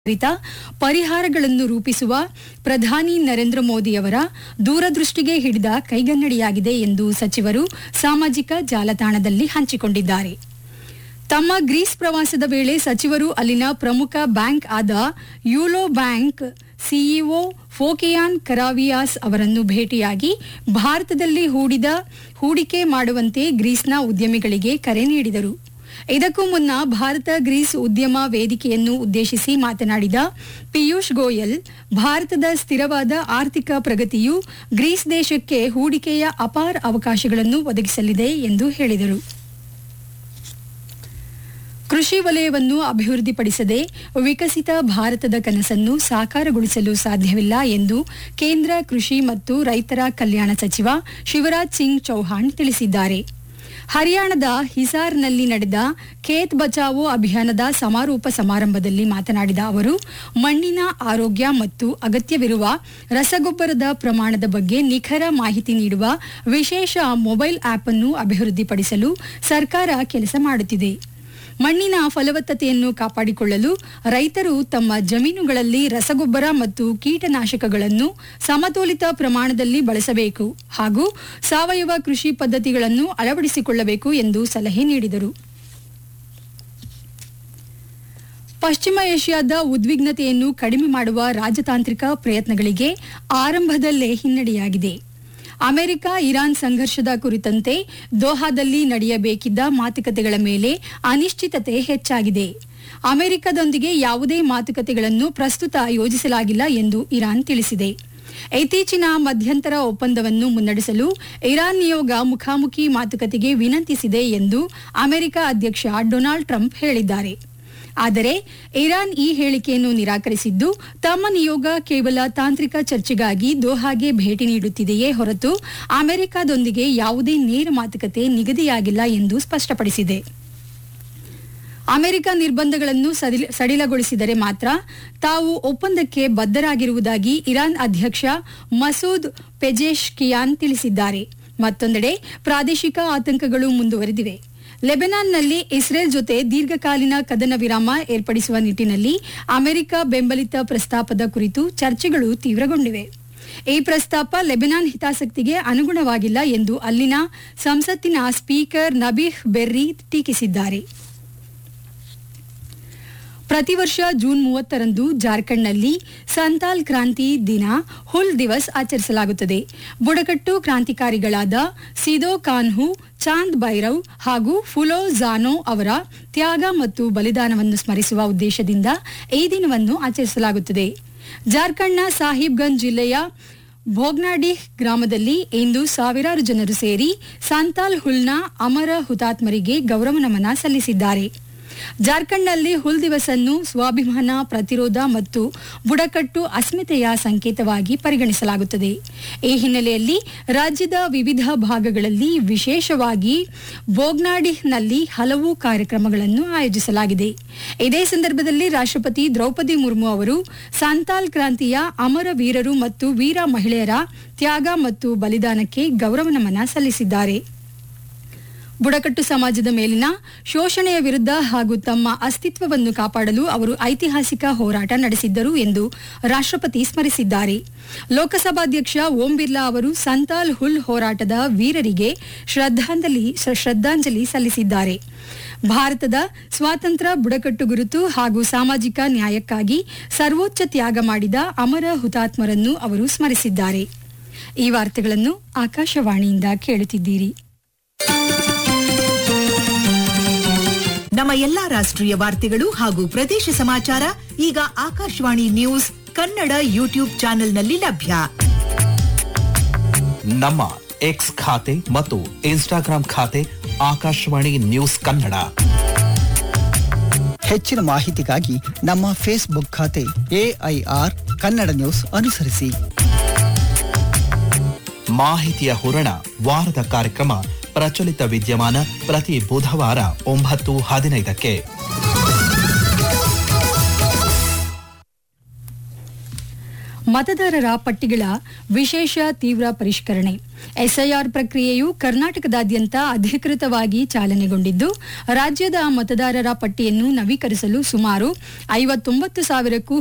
ಕುರಿತ ಪರಿಹಾರಗಳನ್ನು ರೂಪಿಸುವ ಪ್ರಧಾನಿ ನರೇಂದ್ರ ಮೋದಿಯವರ ದೂರದೃಷ್ಟಿಗೆ ಹಿಡಿದ ಕೈಗನ್ನಡಿಯಾಗಿದೆ ಎಂದು ಸಚಿವರು ಸಾಮಾಜಿಕ ಜಾಲತಾಣದಲ್ಲಿ ಹಂಚಿಕೊಂಡಿದ್ದಾರೆ ತಮ್ಮ ಗ್ರೀಸ್ ಪ್ರವಾಸದ ವೇಳೆ ಸಚಿವರು ಅಲ್ಲಿನ ಪ್ರಮುಖ ಬ್ಯಾಂಕ್ ಆದ ಯೂಲೋ ಬ್ಯಾಂಕ್ ಸಿಇಒ ಫೋಕಿಯಾನ್ ಕರಾವಿಯಾಸ್ ಅವರನ್ನು ಭೇಟಿಯಾಗಿ ಭಾರತದಲ್ಲಿ ಹೂಡಿದ ಹೂಡಿಕೆ ಮಾಡುವಂತೆ ಗ್ರೀಸ್ನ ಉದ್ಯಮಿಗಳಿಗೆ ಕರೆ ನೀಡಿದರು ಇದಕ್ಕೂ ಮುನ್ನ ಭಾರತ ಗ್ರೀಸ್ ಉದ್ಯಮ ವೇದಿಕೆಯನ್ನು ಉದ್ದೇಶಿಸಿ ಮಾತನಾಡಿದ ಪಿಯೂಷ್ ಗೋಯಲ್ ಭಾರತದ ಸ್ಥಿರವಾದ ಆರ್ಥಿಕ ಪ್ರಗತಿಯು ಗ್ರೀಸ್ ದೇಶಕ್ಕೆ ಹೂಡಿಕೆಯ ಅಪಾರ ಅವಕಾಶಗಳನ್ನು ಒದಗಿಸಲಿದೆ ಎಂದು ಹೇಳಿದರು ಕೃಷಿ ವಲಯವನ್ನು ಅಭಿವೃದ್ಧಿಪಡಿಸದೆ ವಿಕಸಿತ ಭಾರತದ ಕನಸನ್ನು ಸಾಕಾರಗೊಳಿಸಲು ಸಾಧ್ಯವಿಲ್ಲ ಎಂದು ಕೇಂದ್ರ ಕೃಷಿ ಮತ್ತು ರೈತರ ಕಲ್ಯಾಣ ಸಚಿವ ಶಿವರಾಜ್ ಸಿಂಗ್ ಚೌಹಾಣ್ ತಿಳಿಸಿದ್ದಾರೆ ಹರಿಯಾಣದ ಹಿಸಾರ್ನಲ್ಲಿ ನಡೆದ ಖೇತ್ ಬಚಾವೋ ಅಭಿಯಾನದ ಸಮಾರೋಪ ಸಮಾರಂಭದಲ್ಲಿ ಮಾತನಾಡಿದ ಅವರು ಮಣ್ಣಿನ ಆರೋಗ್ಯ ಮತ್ತು ಅಗತ್ಯವಿರುವ ರಸಗೊಬ್ಬರದ ಪ್ರಮಾಣದ ಬಗ್ಗೆ ನಿಖರ ಮಾಹಿತಿ ನೀಡುವ ವಿಶೇಷ ಮೊಬೈಲ್ ಆಪ್ ಅನ್ನು ಅಭಿವೃದ್ಧಿಪಡಿಸಲು ಸರ್ಕಾರ ಕೆಲಸ ಮಾಡುತ್ತಿದೆ ಮಣ್ಣಿನ ಫಲವತ್ತತೆಯನ್ನು ಕಾಪಾಡಿಕೊಳ್ಳಲು ರೈತರು ತಮ್ಮ ಜಮೀನುಗಳಲ್ಲಿ ರಸಗೊಬ್ಬರ ಮತ್ತು ಕೀಟನಾಶಕಗಳನ್ನು ಸಮತೋಲಿತ ಪ್ರಮಾಣದಲ್ಲಿ ಬಳಸಬೇಕು ಹಾಗೂ ಸಾವಯವ ಕೃಷಿ ಪದ್ಧತಿಗಳನ್ನು ಅಳವಡಿಸಿಕೊಳ್ಳಬೇಕು ಎಂದು ಸಲಹೆ ನೀಡಿದರು ಪಶ್ಚಿಮ ಏಷ್ಯಾದ ಉದ್ವಿಗ್ನತೆಯನ್ನು ಕಡಿಮೆ ಮಾಡುವ ರಾಜತಾಂತ್ರಿಕ ಪ್ರಯತ್ನಗಳಿಗೆ ಆರಂಭದಲ್ಲೇ ಹಿನ್ನಡೆಯಾಗಿದೆ ಅಮೆರಿಕ ಇರಾನ್ ಸಂಘರ್ಷದ ಕುರಿತಂತೆ ದೋಹಾದಲ್ಲಿ ನಡೆಯಬೇಕಿದ್ದ ಮಾತುಕತೆಗಳ ಮೇಲೆ ಅನಿಶ್ಚಿತತೆ ಹೆಚ್ಚಾಗಿದೆ ಅಮೆರಿಕದೊಂದಿಗೆ ಯಾವುದೇ ಮಾತುಕತೆಗಳನ್ನು ಪ್ರಸ್ತುತ ಯೋಜಿಸಲಾಗಿಲ್ಲ ಎಂದು ಇರಾನ್ ತಿಳಿಸಿದೆ ಇತ್ತೀಚಿನ ಮಧ್ಯಂತರ ಒಪ್ಪಂದವನ್ನು ಮುನ್ನಡೆಸಲು ಇರಾನ್ ನಿಯೋಗ ಮುಖಾಮುಖಿ ಮಾತುಕತೆಗೆ ವಿನಂತಿಸಿದೆ ಎಂದು ಅಮೆರಿಕ ಅಧ್ಯಕ್ಷ ಡೊನಾಲ್ಡ್ ಟ್ರಂಪ್ ಹೇಳಿದ್ದಾರೆ ಆದರೆ ಇರಾನ್ ಈ ಹೇಳಿಕೆಯನ್ನು ನಿರಾಕರಿಸಿದ್ದು ತಮ್ಮ ನಿಯೋಗ ಕೇವಲ ತಾಂತ್ರಿಕ ಚರ್ಚೆಗಾಗಿ ದೋಹಾಗೆ ಭೇಟಿ ನೀಡುತ್ತಿದೆಯೇ ಹೊರತು ಅಮೆರಿಕದೊಂದಿಗೆ ಯಾವುದೇ ನೇರ ಮಾತುಕತೆ ನಿಗದಿಯಾಗಿಲ್ಲ ಎಂದು ಸ್ಪಷ್ಟಪಡಿಸಿದೆ ಅಮೆರಿಕ ನಿರ್ಬಂಧಗಳನ್ನು ಸಡಿಲ- ಸಡಿಲಗೊಳಿಸಿದರೆ ಮಾತ್ರ ತಾವು ಒಪ್ಪಂದಕ್ಕೆ ಬದ್ಧರಾಗಿರುವುದಾಗಿ ಇರಾನ್ ಅಧ್ಯಕ್ಷ ಮಸೂದ್ ಪೆಜೆಶ್ಕಿಯಾನ್ ತಿಳಿಸಿದ್ದಾರೆ ಮತ್ತೊಂದೆಡೆ ಪ್ರಾದೇಶಿಕ ಆತಂಕಗಳು ಮುಂದುವರೆದಿವೆ ಲೆಬನಾನ್ನಲ್ಲಿ ಇಸ್ರೇಲ್ ಜೊತೆ ದೀರ್ಘಕಾಲೀನ ಕದನ ವಿರಾಮ ಏರ್ಪಡಿಸುವ ನಿಟ್ಟಿನಲ್ಲಿ ಅಮೆರಿಕ ಬೆಂಬಲಿತ ಪ್ರಸ್ತಾಪದ ಕುರಿತು ಚರ್ಚೆಗಳು ತೀವ್ರಗೊಂಡಿವೆ ಈ ಪ್ರಸ್ತಾಪ ಲೆಬನಾನ್ ಹಿತಾಸಕ್ತಿಗೆ ಅನುಗುಣವಾಗಿಲ್ಲ ಎಂದು ಅಲ್ಲಿನ ಸಂಸತ್ತಿನ ಸ್ಪೀಕರ್ ನಬೀಹ್ ಬೆರ್ರಿ ಟೀಕಿಸಿದ್ದಾರೆ ಪ್ರತಿ ವರ್ಷ ಜೂನ್ ಮೂವತ್ತರಂದು ಜಾರ್ಖಂಡ್ನಲ್ಲಿ ಸಂತಾಲ್ ಕ್ರಾಂತಿ ದಿನ ಹುಲ್ ದಿವಸ್ ಆಚರಿಸಲಾಗುತ್ತದೆ ಬುಡಕಟ್ಟು ಕ್ರಾಂತಿಕಾರಿಗಳಾದ ಸಿದೋ ಕಾನ್ಹು ಚಾಂದ್ ಭೈರವ್ ಹಾಗೂ ಫುಲೋ ಜಾನೋ ಅವರ ತ್ಯಾಗ ಮತ್ತು ಬಲಿದಾನವನ್ನು ಸ್ಮರಿಸುವ ಉದ್ದೇಶದಿಂದ ಈ ದಿನವನ್ನು ಆಚರಿಸಲಾಗುತ್ತದೆ ಜಾರ್ಖಂಡ್ನ ಸಾಹಿಬ್ಗಂಜ್ ಜಿಲ್ಲೆಯ ಭೋಗ್ನಾಡಿಹ್ ಗ್ರಾಮದಲ್ಲಿ ಇಂದು ಸಾವಿರಾರು ಜನರು ಸೇರಿ ಸಂತಾಲ್ ಹುಲ್ನ ಅಮರ ಹುತಾತ್ಮರಿಗೆ ಗೌರವ ನಮನ ಸಲ್ಲಿಸಿದ್ದಾರೆ ಜಾರ್ಖಂಡ್ನಲ್ಲಿ ಹುಲ್ ದಿವಸ್ ಅನ್ನು ಸ್ವಾಭಿಮಾನ ಪ್ರತಿರೋಧ ಮತ್ತು ಬುಡಕಟ್ಟು ಅಸ್ಮಿತೆಯ ಸಂಕೇತವಾಗಿ ಪರಿಗಣಿಸಲಾಗುತ್ತದೆ ಈ ಹಿನ್ನೆಲೆಯಲ್ಲಿ ರಾಜ್ಯದ ವಿವಿಧ ಭಾಗಗಳಲ್ಲಿ ವಿಶೇಷವಾಗಿ ಬೋಗ್ನಾಡಿಹ್ನಲ್ಲಿ ಹಲವು ಕಾರ್ಯಕ್ರಮಗಳನ್ನು ಆಯೋಜಿಸಲಾಗಿದೆ ಇದೇ ಸಂದರ್ಭದಲ್ಲಿ ರಾಷ್ಟ್ರಪತಿ ದ್ರೌಪದಿ ಮುರ್ಮು ಅವರು ಸಂತಾಲ್ ಕ್ರಾಂತಿಯ ಅಮರ ವೀರರು ಮತ್ತು ವೀರ ಮಹಿಳೆಯರ ತ್ಯಾಗ ಮತ್ತು ಬಲಿದಾನಕ್ಕೆ ಗೌರವ ನಮನ ಸಲ್ಲಿಸಿದ್ದಾರೆ ಬುಡಕಟ್ಟು ಸಮಾಜದ ಮೇಲಿನ ಶೋಷಣೆಯ ವಿರುದ್ಧ ಹಾಗೂ ತಮ್ಮ ಅಸ್ತಿತ್ವವನ್ನು ಕಾಪಾಡಲು ಅವರು ಐತಿಹಾಸಿಕ ಹೋರಾಟ ನಡೆಸಿದ್ದರು ಎಂದು ರಾಷ್ಟ್ರಪತಿ ಸ್ಮರಿಸಿದ್ದಾರೆ ಲೋಕಸಭಾಧ್ಯಕ್ಷ ಓಂ ಬಿರ್ಲಾ ಅವರು ಸಂತಾಲ್ ಹುಲ್ ಹೋರಾಟದ ವೀರರಿಗೆ ಶ್ರದ್ಧಾಂಜಲಿ ಶ್ರದ್ಧಾಂಜಲಿ ಸಲ್ಲಿಸಿದ್ದಾರೆ ಭಾರತದ ಸ್ವಾತಂತ್ರ್ಯ ಬುಡಕಟ್ಟು ಗುರುತು ಹಾಗೂ ಸಾಮಾಜಿಕ ನ್ಯಾಯಕ್ಕಾಗಿ ಸರ್ವೋಚ್ಚ ತ್ಯಾಗ ಮಾಡಿದ ಅಮರ ಹುತಾತ್ಮರನ್ನು ಅವರು ಸ್ಮರಿಸಿದ್ದಾರೆ ಈ ವಾರ್ತೆಗಳನ್ನು ಆಕಾಶವಾಣಿಯಿಂದ ಕೇಳುತ್ತಿದ್ದೀರಿ ನಮ್ಮ ಎಲ್ಲಾ ರಾಷ್ಟ್ರೀಯ ವಾರ್ತೆಗಳು ಹಾಗೂ ಪ್ರದೇಶ ಸಮಾಚಾರ ಈಗ ಆಕಾಶವಾಣಿ ನ್ಯೂಸ್ ಕನ್ನಡ ಯೂಟ್ಯೂಬ್ ಚಾನೆಲ್ನಲ್ಲಿ ಲಭ್ಯ ನಮ್ಮ ಎಕ್ಸ್ ಖಾತೆ ಮತ್ತು ಇನ್ಸ್ಟಾಗ್ರಾಂ ಖಾತೆ ಆಕಾಶವಾಣಿ ನ್ಯೂಸ್ ಕನ್ನಡ ಹೆಚ್ಚಿನ ಮಾಹಿತಿಗಾಗಿ ನಮ್ಮ ಫೇಸ್ಬುಕ್ ಖಾತೆ ಎಐಆರ್ ಕನ್ನಡ ನ್ಯೂಸ್ ಅನುಸರಿಸಿ ಮಾಹಿತಿಯ ಹೂರಣ ವಾರದ ಕಾರ್ಯಕ್ರಮ ಪ್ರಚಲಿತ ವಿದ್ಯಮಾನ ಪ್ರತಿ ಬುಧವಾರ ಒಂಬತ್ತು ಹದಿನೈದಕ್ಕೆ ಮತದಾರರ ಪಟ್ಟಿಗಳ ವಿಶೇಷ ತೀವ್ರ ಪರಿಷ್ಕರಣೆ ಎಸ್ಐಆರ್ ಪ್ರಕ್ರಿಯೆಯು ಕರ್ನಾಟಕದಾದ್ಯಂತ ಅಧಿಕೃತವಾಗಿ ಚಾಲನೆಗೊಂಡಿದ್ದು ರಾಜ್ಯದ ಮತದಾರರ ಪಟ್ಟಿಯನ್ನು ನವೀಕರಿಸಲು ಸುಮಾರು ಐವತ್ತೊಂಬತ್ತು ಸಾವಿರಕ್ಕೂ